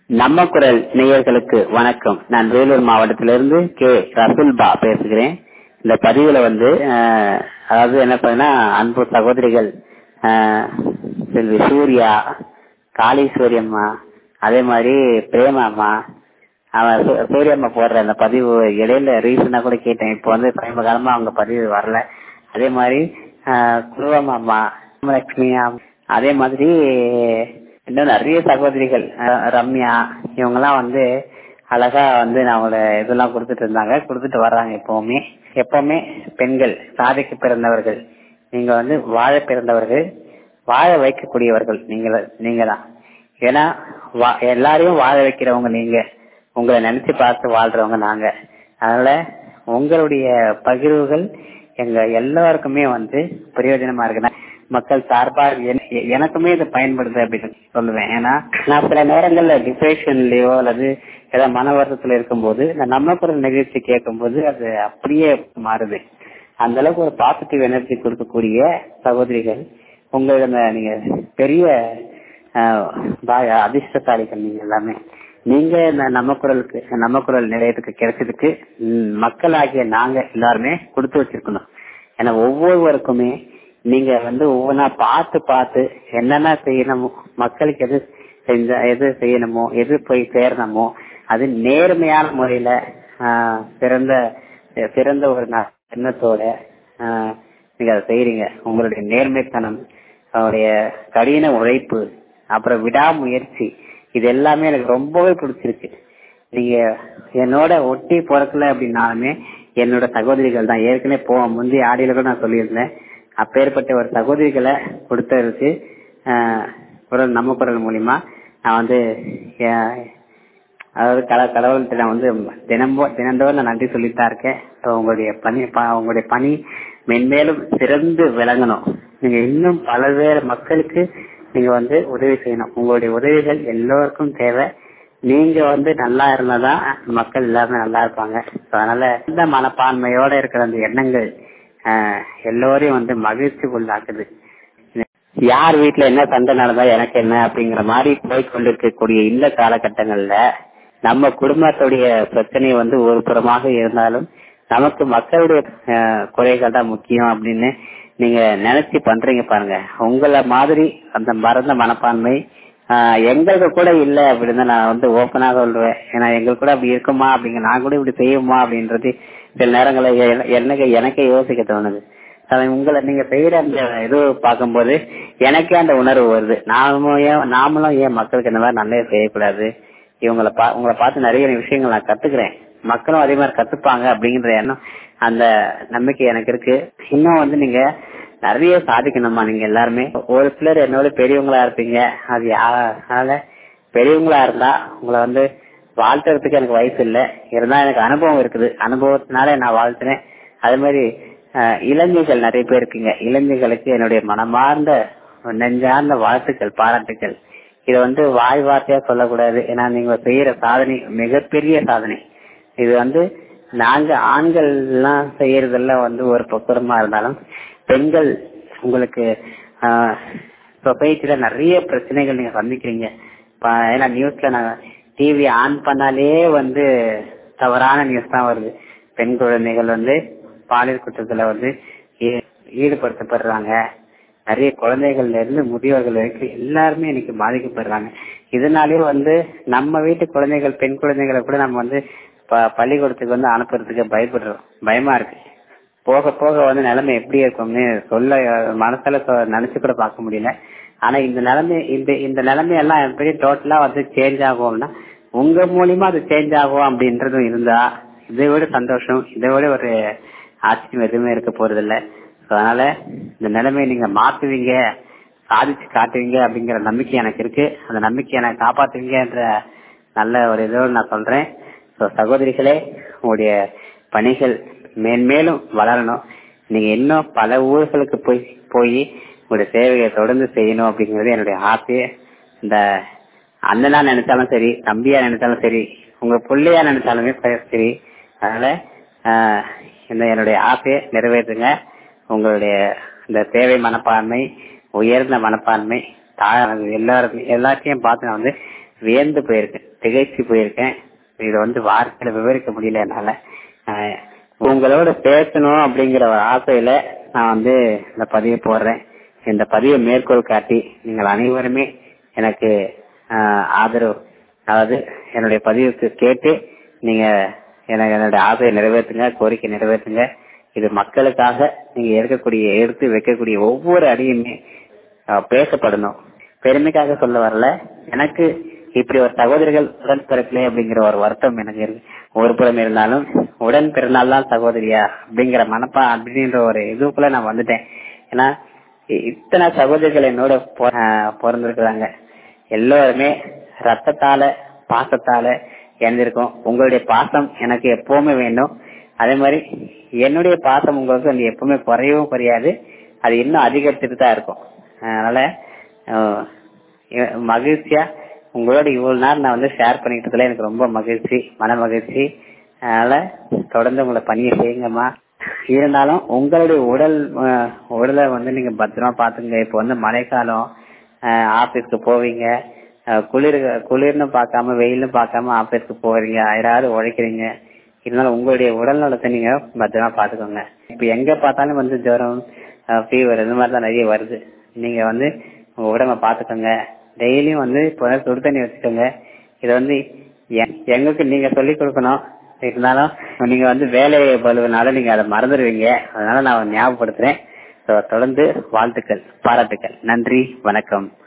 நம்ம குரல் நேயர்களுக்கு வணக்கம் நான் வேலூர் மாவட்டத்திலிருந்து கே ரசுல்பா பேசுகிறேன் இந்த பதிவுல வந்து அஹ், அதாவது என்ன பண்ணா அன்பு சகோதரிகள் அஹ், செல்வி சூர்யா காளீஸ்வரி அம்மா அதே மாதிரி பிரேமாம்மா அவன் சூ- சூரியம்மா போடுற அந்த பதிவு இடையில ரீசனா கூட கேட்டேன் இப்போ வந்து சமீப காலமா அவங்க பதிவு வரல அதே மாதிரி ஆஹ், குருவம்மா லட்சுமி அதே மாதிரி இன்னும் நிறைய சகோதரிகள் அஹ், ரம்யா இவங்கெல்லாம் வந்து அழகா வந்து அவங்களோட இதெல்லாம் கொடுத்துட்டு இருந்தாங்க கொடுத்துட்டு வர்றாங்க எப்பவுமே எப்பவுமே பெண்கள் சாதிக்கு பிறந்தவர்கள் நீங்க வந்து வாழ பிறந்தவர்கள் வாழ வைக்கக்கூடியவர்கள் நீங்க நீங்க தான் ஏன்னா வா- எல்லாரையும் வாழ வைக்கிறவங்க நீங்க உங்களை நினைச்சு பார்த்து வாழ்றவங்க நாங்க அதனால உங்களுடைய பகிர்வுகள் எங்க எல்லாருக்குமே வந்து பிரயோஜனமா இருக்குன்னா மக்கள் சார்பா என- எ- எனக்குமே இது பயன்படுது அப்படின்னு சொல்லுவேன் ஏன்னா நான் சில நேரங்கள்ல டிப்ரெஷன்லயோ அல்லது ஏதாவது மன வருத்தத்துல இருக்கும்போது நான் நம்ம குரல் நிகழ்ச்சி கேட்கும்போது அது அப்படியே மாறுது அந்த அளவுக்கு ஒரு பாசிட்டிவ் எனர்ஜி கொடுக்கக்கூடிய சகோதரிகள் உங்களிடம் நீங்க பெரிய ஆஹ், பா- அதிர்ஷ்டசாலிகள் நீங்க எல்லாமே நீங்க இந்த நம்ம குரலுக்கு நம்ம குரல் நிலையத்துக்கு கிடைச்சதுக்கு ம், மக்களாகிய நாங்க எல்லாருமே கொடுத்து வச்சிருக்கணும் ஏன்னா ஒவ்வொருவருக்குமே நீங்க வந்து ஒவ்வொன்றா பார்த்து பார்த்து என்னென்ன செய்யணுமோ மக்களுக்கு எது செஞ்ச எது செய்யணுமோ எது போய் சேரணுமோ அது நேர்மையான முறையில ஆஹ், சிறந்த சிறந்த ஒரு ந- எண்ணத்தோட ஆஹ், நீங்க அதை செய்யறீங்க உங்களுடைய நேர்மைத்தனம் அவருடைய கடின உழைப்பு அப்புறம் விடாமுயற்சி இது எல்லாமே எனக்கு ரொம்பவே பிடிச்சிருக்கு நீங்க என்னோட ஒட்டி பிறக்கல அப்படின்னாலுமே என்னோட சகோதரிகள் தான் ஏற்கனவே போ முந்தைய ஆடியில கூட நான் சொல்லியிருந்தேன் அப்பேற்பட்ட ஒரு சகோதரிகளை கொடுத்ததுக்கு ஆஹ், குரல் நம்ம குரல் மூலியமா நான் வந்து ஆஹ், அதாவது கட கடவுள்கிட்ட நான் வந்து தினம்போ தினந்தோறும் நான் நன்றி சொல்லித்தான் இருக்கேன் So, உங்களுடைய பணி ப- உங்களுடைய பணி மென்மேலும் சிறந்து விளங்கணும் நீங்க இன்னும் பல்வேறு மக்களுக்கு நீங்க வந்து உதவி செய்யணும் உங்களுடைய உதவிகள் எல்லோருக்கும் தேவை நீங்க வந்து நல்லா இருந்தாதான் மக்கள் எல்லாருமே நல்லா இருப்பாங்க So, அதனால இந்த மனப்பான்மையோட இருக்கிற அந்த எண்ணங்கள் ஆஹ், எல்லோரையும் வந்து மகிழ்ச்சிக்குள்ளாக்குது யார் வீட்ல என்ன சண்டை நடந்தா எனக்கு என்ன அப்படிங்கிற மாதிரி போய் கொண்டிருக்கக்கூடிய இந்த காலகட்டங்கள்ல நம்ம குடும்பத்துடைய பிரச்சனை வந்து ஒரு புறமாக இருந்தாலும் நமக்கு மக்களுடைய அஹ், குறைகள் தான் முக்கியம் அப்படின்னு நீங்க நினைச்சு பண்றீங்க பாருங்க உங்களை மாதிரி அந்த மறந்த மனப்பான்மை ஆஹ், எங்களுக்கு கூட இல்ல அப்படின்னு தான் நான் வந்து ஓப்பனாக சொல்றேன் ஏன்னா எங்களுக்கு கூட அப்படி இருக்குமா அப்படிங்க நான் கூட இப்படி செய்யுமா அப்படின்றது சில நேரங்களில் எ- எனக்கு எனக்கே யோசிக்க தோணுது அது உங்களை நீங்க செய்யற அந்த இது பார்க்கும்போது எனக்கே அந்த உணர்வு வருது நாமும் ஏன் நாமளும் ஏன் மக்களுக்கு இந்த மாதிரி நல்லது செய்யக்கூடாது இவங்களை பா உங்களை பார்த்து நிறைய விஷயங்கள் நான் கத்துக்கிறேன் மக்களும் அதே மாதிரி கத்துப்பாங்க அப்படிங்கிற எண்ணம் அந்த நம்பிக்கை எனக்கு இருக்கு இன்னும் வந்து நீங்க நிறைய சாதிக்கணுமா நீங்க எல்லாருமே ஒரு சிலர் என்னோட பெரியவங்களா இருப்பீங்க அது யா- அதனால பெரியவங்களா இருந்தா உங்களை வந்து வாழ்த்துறதுக்கு எனக்கு வயசு இல்ல இருந்தா எனக்கு அனுபவம் இருக்குது அனுபவத்தினால நான் வாழ்த்துறேன் அதே மாதிரி அஹ், இளைஞர்கள் நிறைய பேர் இருக்கீங்க இளைஞர்களுக்கு என்னுடைய மனமார்ந்த நெஞ்சார்ந்த வாழ்த்துக்கள் பாராட்டுக்கள் இதை வந்து வாய் வார்த்தையா சொல்லக்கூடாது ஏன்னா நீங்க செய்யற சாதனை மிகப்பெரிய சாதனை இது வந்து நாங்க ஆண்கள் எல்லாம் செய்யறதெல்லாம் வந்து ஒரு பக்குறமா இருந்தாலும் பெண்கள் உங்களுக்கு சொசைட்டில நிறைய பிரச்சனைகள் நீங்க சந்திக்கிறீங்க இப்ப ஏன்னா நியூஸ்ல நான் டிவி ஆன் பண்ணாலே வந்து தவறான நியூஸ் தான் வருது பெண் குழந்தைகள் வந்து பாலியல் குற்றத்துல வந்து ஈ- ஈடுபடுத்தப்படுறாங்க நிறைய குழந்தைகள்ல இருந்து முதியோர்கள் வரைக்கும் எல்லாருமே இன்னைக்கு பாதிக்கப்படுறாங்க இதனாலேயே வந்து நம்ம வீட்டு குழந்தைகள் பெண் குழந்தைகளை கூட நம்ம வந்து ப- பள்ளிக்கூடத்துக்கு வந்து அனுப்புறதுக்கு பயப்படுறோம் பயமா இருக்கு போக போக வந்து நிலைமை எப்படி இருக்கும்னு சொல்ல மனசுல சொ- நினைச்சு கூட பார்க்க முடியல ஆனா இந்த நிலைமை இந்த இந்த நிலைமையெல்லாம் எப்படி டோட்டலா வந்து சேஞ்ச் ஆகும்னா உங்க மூலியமா அது சேஞ்ச் ஆகும் அப்படின்றதும் இருந்தா இதை விட சந்தோஷம் இதை விட ஒரு ஆச்சரியம் எதுவுமே இருக்க போறது இல்ல So, அதனால இந்த நிலைமையை நீங்க மாத்துவீங்க சாதிச்சு காட்டுவீங்க அப்படிங்கிற நம்பிக்கை எனக்கு இருக்கு அந்த நம்பிக்கையை நான் காப்பாத்துவீங்கன்ற நல்ல ஒரு இதோடு நான் சொல்றேன் So, சகோதரிகளே உங்களுடைய பணிகள் மேன்மேலும் வளரணும் நீங்க இன்னும் பல ஊர்களுக்கு போய் போய் உங்களுடைய சேவையை தொடர்ந்து செய்யணும் அப்படிங்கிறது என்னுடைய ஆசையே இந்த அண்ணனா நினைச்சாலும் சரி தம்பியா நினைச்சாலும் சரி உங்க பிள்ளையா நினைச்சாலுமே சரி அதனால ஆஹ், இந்த என்னுடைய ஆசையை நிறைவேற்றுங்க உங்களுடைய இந்த சேவை மனப்பான்மை உயர்ந்த மனப்பான்மை தா- எல்லாருக்கும் எல்லாத்தையும் பார்த்து நான் வந்து வியந்து போயிருக்கேன் திகைச்சு போயிருக்கேன் இதை வந்து வார்த்தையில விவரிக்க முடியல என்னால ஆஹ் உங்களோட பேசணும் அப்படிங்கிற ஒரு ஆசையில நான் வந்து இந்த பதிவை போடுறேன் இந்த பதிவை மேற்கோள் காட்டி நீங்கள் அனைவருமே எனக்கு ஆஹ் ஆதரவு அதாவது என்னுடைய பதிவுக்கு கேட்டு நீங்க எனக்கு என்னுடைய ஆசையை நிறைவேற்றுங்க கோரிக்கை நிறைவேற்றுங்க இது மக்களுக்காக நீங்க எடுக்கக்கூடிய எடுத்து வைக்கக்கூடிய ஒவ்வொரு அடியுமே ஆஹ் பேசப்படணும் பெருமைக்காக சொல்ல வரல எனக்கு இப்படி ஒரு சகோதரிகள் உடன் பிறக்கலை அப்படிங்கிற ஒரு வருத்தம் எனக்கு இருக்கு ஒரு புறம் இருந்தாலும் உடன் பிறந்தால்தான் சகோதரியா அப்படிங்கிற மனப்பா அப்படின்ற ஒரு இதுக்குள்ள நான் வந்துட்டேன் ஏன்னா இ- இத்தனை சகோதரிகள் என்னோட பொ- ஆஹ் பிறந்திருக்கிறாங்க எல்லோருமே ரத்தத்தால பாசத்தால இறந்திருக்கோம் உங்களுடைய பாசம் எனக்கு எப்பவுமே வேண்டும் அதே மாதிரி என்னுடைய பாசம் உங்களுக்கு வந்து எப்பவுமே குறையவும் குறையாது அது இன்னும் அதிகரிச்சுட்டு தான் இருக்கும் அதனால ஆஹ் எ- மகிழ்ச்சியா உங்களோட இவ்வளவு நேரம் நான் வந்து ஷேர் பண்ணிக்கிட்டதுல எனக்கு ரொம்ப மகிழ்ச்சி மன மகிழ்ச்சி அதனால தொடர்ந்து உங்களை பணியை செய்யுங்கம்மா இருந்தாலும் உங்களுடைய உடல் ஆஹ் உடலை வந்து நீங்க பத்திரமா பாத்துங்க இப்போ வந்து மழைக்காலம் ஆபீஸ்க்கு போவீங்க ஆஹ் குளிர் குளிர்னு பார்க்காம வெயில்னு பார்க்காம ஆபீஸ்க்கு போறீங்க யாராவது உழைக்கிறீங்க இருந்தாலும் உங்களுடைய உடல் நலத்தை நீங்க பத்திரமா பாத்துக்கோங்க இப்ப எங்க பார்த்தாலும் வந்து ஜுரம் ஃபீவர் இந்த மாதிரி தான் நிறைய வருது நீங்க வந்து உங்க உடம்ப பாத்துக்கோங்க டெய்லியும் வந்து இப்போ சுடு தண்ணி வச்சுக்கோங்க இதை வந்து எ- எங்களுக்கு நீங்க சொல்லி கொடுக்கணும் இருந்தாலும் நீங்க வந்து வேலை பலுவனால நீங்க அதை மறந்துடுவீங்க அதனால நான் ஞாபகப்படுத்துறேன் So, தொடர்ந்து வாழ்த்துக்கள் பாராட்டுக்கள் நன்றி வணக்கம்